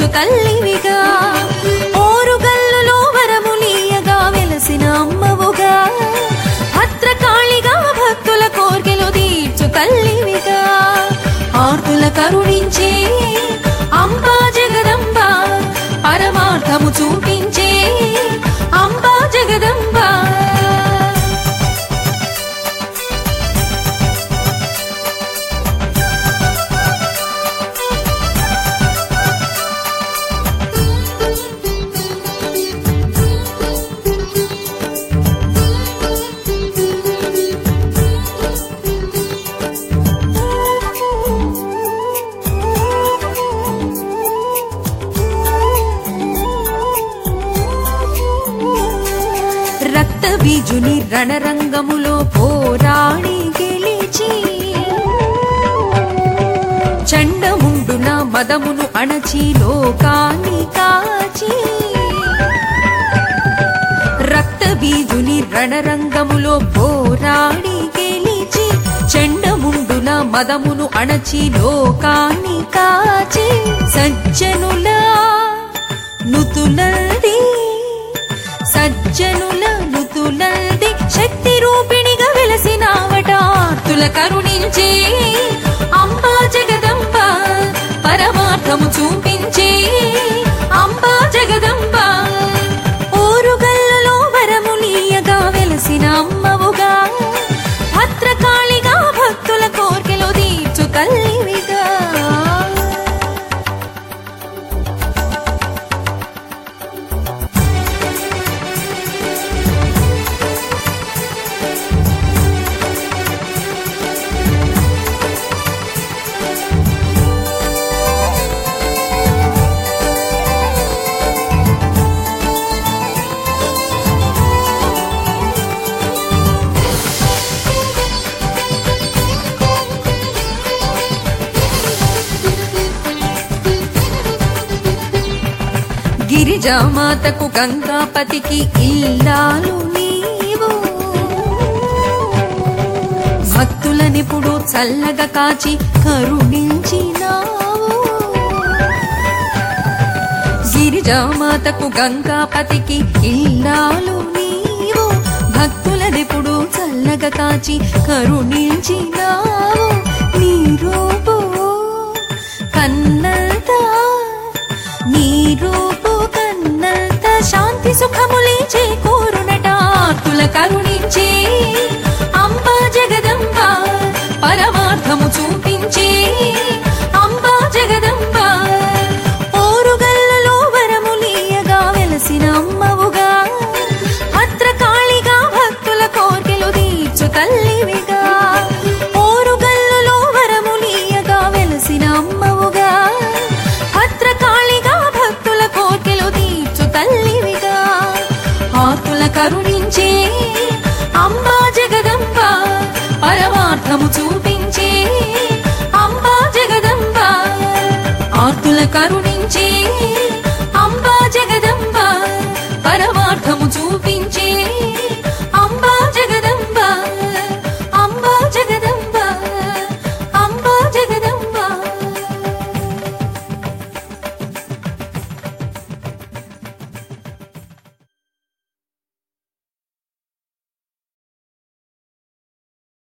తల్లివిగా ఓరుగల్లులో వరములీయగా వెలసిన అమ్మవుగా భద్రకాళిగా భక్తుల కోర్కెలు తీర్చు తల్లివిగా ఆర్తుల కరుణించే అంబా జగదంబ పరమార్థము చూపించే అంబా జగదంబ రక్త బీజుని రణరంగములో పోరాడి గెలిచి చండముండున మదమును అణచి లోకాన్ని కాచి రక్త బీజుని రణరంగములో పోరాడి గెలిచి చండముండున మదమును అణచి లోకాన్ని కాచి సజ్జనుల నుతులది సజ్జనుల నుతులది శక్తి రూపిణిగా వెలసినావట తుల కరుణించే అంబా జగదంబ పరమార్థము చూపించే అంబా జగదంబ ఓరుగల్లులో వరములీయగా వెలసిన అమ్మవుగా భద్రకాళిగా భక్తుల కోర్కెలు తీర్చు తల్లివిగా గిరిజామాతకు గంగాపతికి ఇల్లాలు నీవు భక్తులనిప్పుడు చల్లగా కాచి కరుణించినావు గిరిజామాతకు గంగాపతికి ఇల్లాలు నీవు భక్తులనిప్పుడు చల్లగా కాచి కరుణించినావు నీ రూపు కన్నల్తా నీ రూపు కన్నంత శాంతి సుఖములే చేకూరునట తుల కరుణించే అంబా జగదంబ పరమార్థము చూపించే అంబా జగదంబ ఓరుగల్లలో వరములీయగా వెలసిన అమ్మవుగా భద్రకాళిగా భక్తుల కోర్కెలు తీర్చు తల్లివిగా ఓరుగల్లులో వరములీయగా వెలసిన అమ్మవుగా భద్రకాళిగా భక్తుల కోర్కెలు తీర్చు తల్లివిగా ఆర్తుల కరుణించే అంబా జగదంబ పరమార్థము చూపించే అంబా జగదంబ ఆర్తుల కరుణించే అంబా జగదంబ పరమార్థము చూపించే